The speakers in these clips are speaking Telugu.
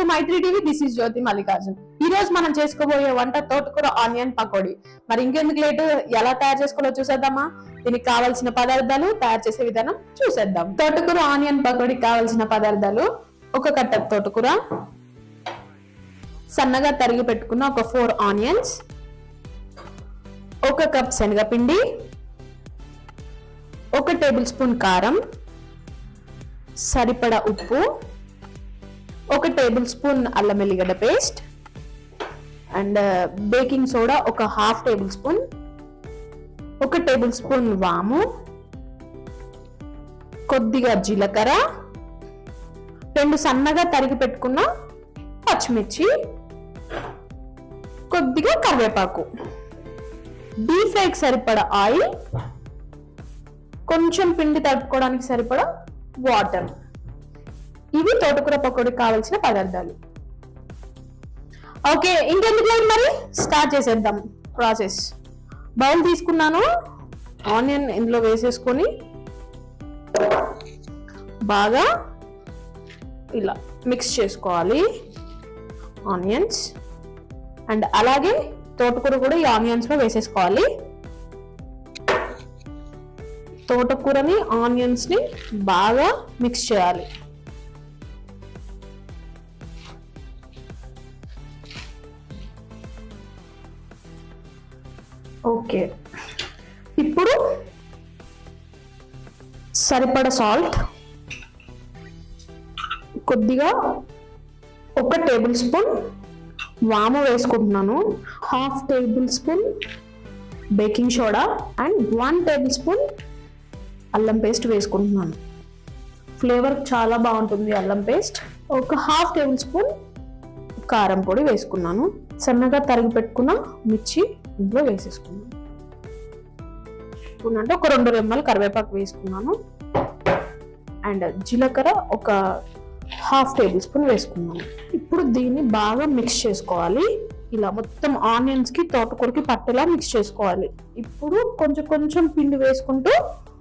Mythri TV this is Jyothi Mallikarjun ఈ రోజు మనం చేసుకోబోయే వంట తోటకూర ఆనియన్ పకోడీ మరి ఇంకెందుకు లేటు ఎలా తయారు చేసుకోవాలో చూసేద్దామా దీనికి కావాల్సిన పదార్థాలు తయారు చేసే విధానం చూసేద్దాం తోటకూర ఆనియన్ పకోడీ కావాల్సిన పదార్థాలు ఒక కట్ట తోటకూర సన్నగా తరిగి పెట్టుకున్న ఒక ఫోర్ ఆనియన్స్ ఒక కప్ శనగపిండి ఒక టేబుల్ స్పూన్ కారం సరిపడా ఉప్పు ఒక టేబుల్ స్పూన్ అల్లం వెల్లిగడ్డ పేస్ట్ అండ్ బేకింగ్ సోడా ఒక హాఫ్ టేబుల్ స్పూన్ ఒక టేబుల్ స్పూన్ వాము కొద్దిగా జీలకర్ర రెండు సన్నగా తరిగి పెట్టుకున్న పచ్చిమిర్చి కొద్దిగా కరివేపాకు డీప్ ఫ్రైకి సరిపడా ఆయిల్ కొంచెం పిండి తడుపుకోవడానికి సరిపడా వాటర్ ఇవి తోటకూర పకోడీకి కావాల్సిన పదార్థాలు ఓకే ఇంకెందుకు లేదు మరి స్టార్ట్ చేసేద్దాం ప్రాసెస్ బౌల్ తీసుకున్నాను ఆనియన్ ఇందులో వేసేసుకొని బాగా ఇలా మిక్స్ చేసుకోవాలి ఆనియన్స్ అండ్ అలాగే తోటకూర కూడా ఈ ఆనియన్స్లో వేసేసుకోవాలి తోటకూరని ఆనియన్స్ని బాగా మిక్స్ చేయాలి ఓకే ఇప్పుడు సరిపడ సాల్ట్ కొద్దిగా ఒక టేబుల్ స్పూన్ వాము వేసుకుంటున్నాను half tablespoon baking soda and one tablespoon అల్లం పేస్ట్ వేసుకుంటున్నాను ఫ్లేవర్ చాలా బాగుంటుంది అల్లం పేస్ట్ ఒక హాఫ్ టేబుల్ స్పూన్ కారం పొడి వేసుకున్నాను సన్నగా తరిగి పెట్టుకున్న మిర్చి ఇందులో వేసేసుకున్నాను స్పూన్ అంటే ఒక రెండు రెమ్మలు కరివేపాకు వేసుకున్నాను అండ్ జీలకర్ర ఒక హాఫ్ టేబుల్ స్పూన్ వేసుకున్నాను ఇప్పుడు దీన్ని బాగా మిక్స్ చేసుకోవాలి ఇలా మొత్తం ఆనియన్స్ కి తోటకూరకి పట్టేలా మిక్స్ చేసుకోవాలి ఇప్పుడు కొంచెం కొంచెం పిండి వేసుకుంటూ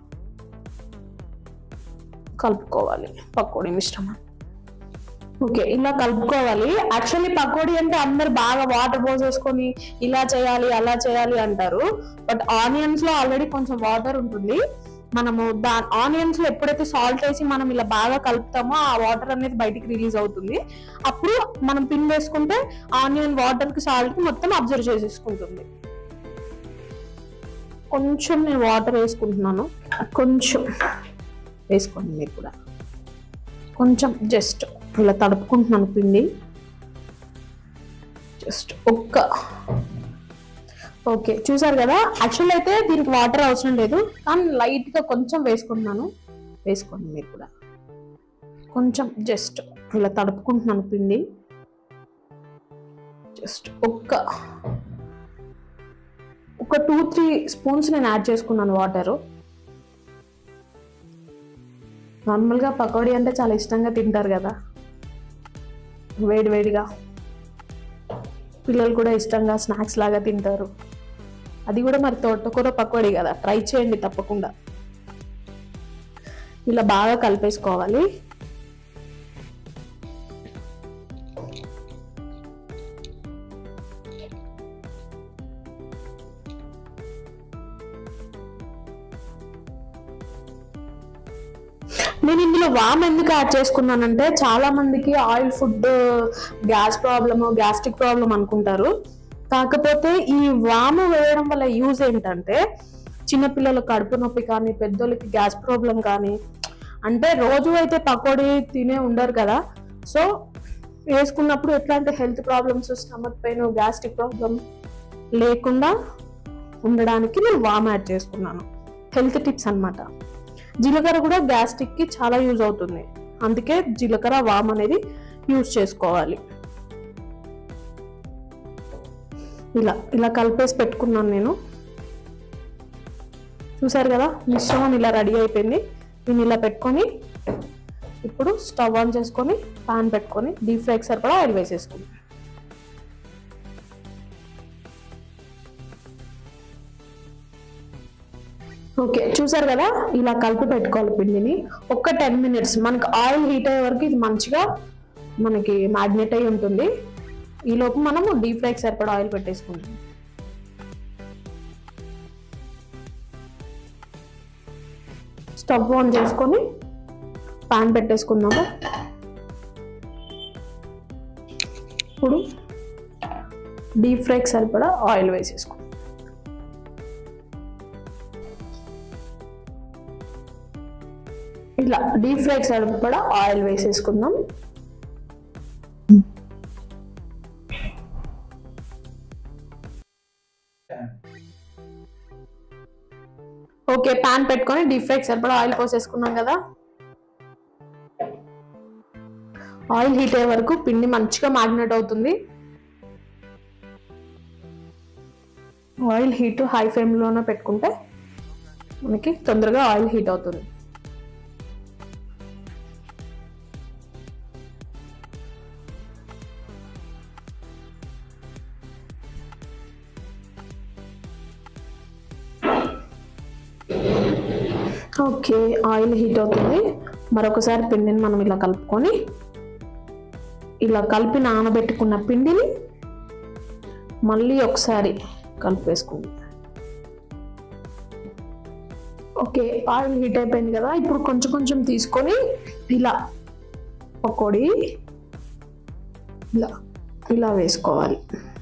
కలుపుకోవాలి పకోడీ మిశ్రమం ఓకే ఇలా కలుపుకోవాలి యాక్చువల్లీ పకోడీ అంటే అందరు బాగా వాటర్ పోసేసుకొని ఇలా చేయాలి అలా చేయాలి అంటారు బట్ ఆనియన్స్ లో ఆల్రెడీ కొంచెం వాటర్ ఉంటుంది మనము దా ఆనియన్స్ లో ఎప్పుడైతే సాల్ట్ వేసి మనం ఇలా బాగా కలుపుతామో ఆ వాటర్ అనేది బయటికి రిలీజ్ అవుతుంది అప్పుడు మనం పిన్ వేసుకుంటే ఆనియన్ వాటర్ కి సాల్ట్ కి మొత్తం అబ్జర్వ్ చేసేసుకుంటుంది కొంచెం నేను వాటర్ వేసుకుంటున్నాను కొంచెం వేసుకోండి మీరు కూడా కొంచెం జస్ట్ ఇలా తడుపుకుంటున్నాను పిండి జస్ట్ ఒక్క ఓకే చూసారు కదా యాక్చువల్ అయితే దీనికి వాటర్ అవసరం లేదు కానీ లైట్గా కొంచెం వేసుకుంటున్నాను వేసుకోండి మీరు కూడా కొంచెం జస్ట్ ఇలా తడుపుకుంటున్నాను పిండి జస్ట్ ఒక్క ఒక టూ త్రీ స్పూన్స్ నేను యాడ్ చేసుకున్నాను వాటరు నార్మల్గా పకోడీ అంటే చాలా ఇష్టంగా తింటారు కదా వేడి వేడిగా పిల్లలు కూడా ఇష్టంగా స్నాక్స్ లాగా తింటారు అది కూడా మరి తోటకూర పకోడీ కదా ట్రై చేయండి తప్పకుండా ఇలా బాగా కలిపేసుకోవాలి నేను ఇందులో వామ్ ఎందుకు యాడ్ చేసుకున్నానంటే చాలా మందికి oil food gas problem gastric problem అనుకుంటారు కాకపోతే ఈ వాము వేయడం వల్ల యూజ్ ఏంటంటే చిన్నపిల్లల కడుపు నొప్పి కానీ పెద్దోళ్ళకి గ్యాస్ ప్రాబ్లం కానీ అంటే రోజు అయితే పకోడీ తినే ఉండరు కదా సో వేసుకున్నప్పుడు ఎట్లాంటి health problems stomach pain gastric problem లేకుండా ఉండడానికి నేను వామ్ యాడ్ చేసుకున్నాను హెల్త్ టిప్స్ అన్నమాట జీలకర్ర కూడా గ్యాస్ట్రిక్ కి చాలా యూజ్ అవుతుంది అందుకే జీలకర్ర వామ్ అనేది యూజ్ చేసుకోవాలి ఇలా ఇలా కలిపేసి పెట్టుకున్నాను నేను చూసారు కదా మిశ్రమం ఇలా రెడీ అయిపోయింది దీన్ని ఇలా పెట్టుకొని ఇప్పుడు స్టవ్ ఆన్ చేసుకొని పాన్ పెట్టుకొని డీప్ ఫ్రైకి సరిపడా ఆయిల్ వేసేసుకుందాం ఓకే చూసారు కదా ఇలా కలిపి పెట్టుకోవాలి పిండిని ఒక్క టెన్ మినిట్స్ మనకు ఆయిల్ హీట్ అయ్యే వరకు ఇది మంచిగా మనకి మ్యాగ్నెట్ అయి ఉంటుంది ఈ లోపు మనము డీప్ ఫ్రైకి సరిపడా ఆయిల్ పెట్టేసుకుంటాం స్టవ్ ఆన్ చేసుకొని పాన్ పెట్టేసుకుందాము ఇప్పుడు డీప్ ఫ్రైకి సరిపడా ఆయిల్ వేసేసుకుందాం ఇలా డీప్ ఫ్రైకి సరిపడా ఆయిల్ వేసేసుకుందాం ఓకే పాన్ పెట్టుకొని డీప్ ఫ్రైకి సరిపడా ఆయిల్ పోసేసుకున్నాం కదా ఆయిల్ హీట్ అయ్యే వరకు పిండి మంచిగా మ్యాగ్నెట్ అవుతుంది ఆయిల్ హీట్ హై ఫ్లేమ్లోనే పెట్టుకుంటే మనకి తొందరగా ఆయిల్ హీట్ అవుతుంది ఓకే ఆయిల్ హీట్ అవుతుంది మరొకసారి పిండిని మనం ఇలా కలుపుకొని ఇలా కలిపి నానబెట్టుకున్న పిండిని మళ్ళీ ఒకసారి కలిపేసుకుంది ఓకే ఆయిల్ హీట్ అయిపోయింది కదా ఇప్పుడు కొంచెం కొంచెం తీసుకొని ఇలా పకోడీ ఇలా ఇలా వేసుకోవాలి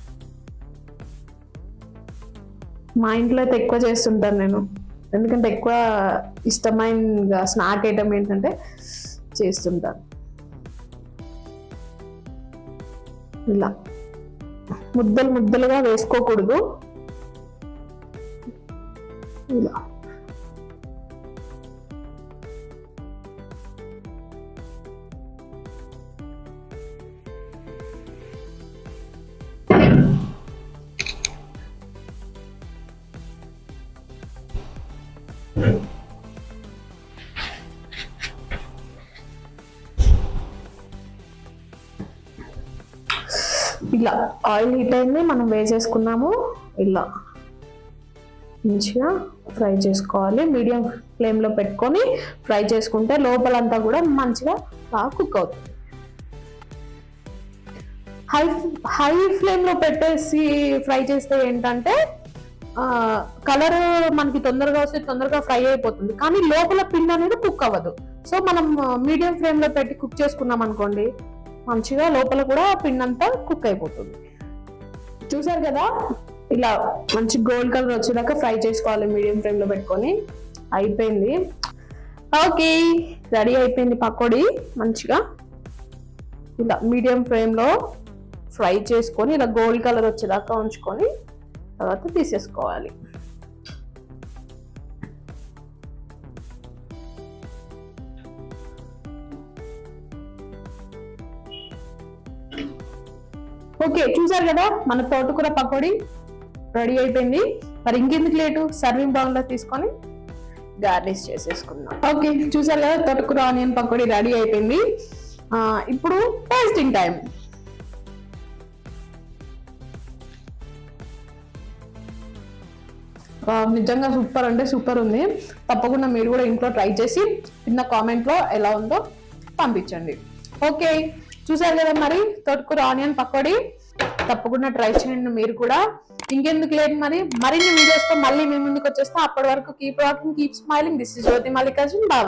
మా ఇంట్లో అయితే ఎక్కువ చేస్తుంటాను నేను ఎందుకంటే ఎక్కువ ఇష్టమైన స్నాక్ ఐటమ్ ఏంటంటే చేస్తుంటాను ఇలా ముద్దలు ముద్దలుగా వేసుకోకూడదు ఇలా ఇలా ఆయిల్ హీట్ అయింది మనం వేసేసుకున్నాము ఇలా మంచిగా ఫ్రై చేసుకోవాలి మీడియం ఫ్లేమ్లో పెట్టుకొని ఫ్రై చేసుకుంటే లోపలంతా కూడా మంచిగా బాగా కుక్ అవుతుంది హై హై ఫ్లేమ్లో పెట్టేసి ఫ్రై చేస్తే ఏంటంటే కలర్ మనకి తొందరగా వస్తే తొందరగా ఫ్రై అయిపోతుంది కానీ లోపల పిండి అనేది కుక్ అవ్వదు సో మనం మీడియం ఫ్లేమ్లో పెట్టి కుక్ చేసుకున్నాం అనుకోండి మంచిగా లోపల కూడా పిండి అంతా కుక్ అయిపోతుంది చూసారు కదా ఇలా మంచి గోల్డ్ కలర్ వచ్చేదాకా ఫ్రై చేసుకోవాలి మీడియం ఫ్లేమ్ లో పెట్టుకొని అయిపోయింది ఓకే రెడీ అయిపోయింది పకోడీ మంచిగా ఇలా మీడియం ఫ్లేమ్ లో ఫ్రై చేసుకొని ఇలా గోల్డ్ కలర్ వచ్చేదాకా ఉంచుకొని తర్వాత తీసేసుకోవాలి ఓకే చూసారు కదా మన తోటకూర పకోడీ రెడీ అయిపోయింది మరి ఇంకెందుకు లేటు సర్వింగ్ బౌల్లో తీసుకొని గార్నిష్ చేసేసుకుందాం ఓకే చూసారు కదా తోటకూర ఆనియన్ పకోడీ రెడీ అయిపోయింది ఆ, ఇప్పుడు టేస్టింగ్ టైం నిజంగా సూపర్ అంటే సూపర్ ఉంది తప్పకుండా మీరు కూడా ఇంట్లో ట్రై చేసి కింద కామెంట్లో ఎలా ఉందో పంపించండి ఓకే చూసారు కదా మరి తోటకూర ఆనియన్ పకోడీ తప్పకుండా ట్రై చేయండి మీరు కూడా ఇంకెందుకు లేదు మరి మరిన్ని వీడియోస్తో మళ్ళీ మీ ముందుకు వచ్చేస్తా అప్పటి వరకు keep walking keep smiling this is Jyothi Mallikarjun Baba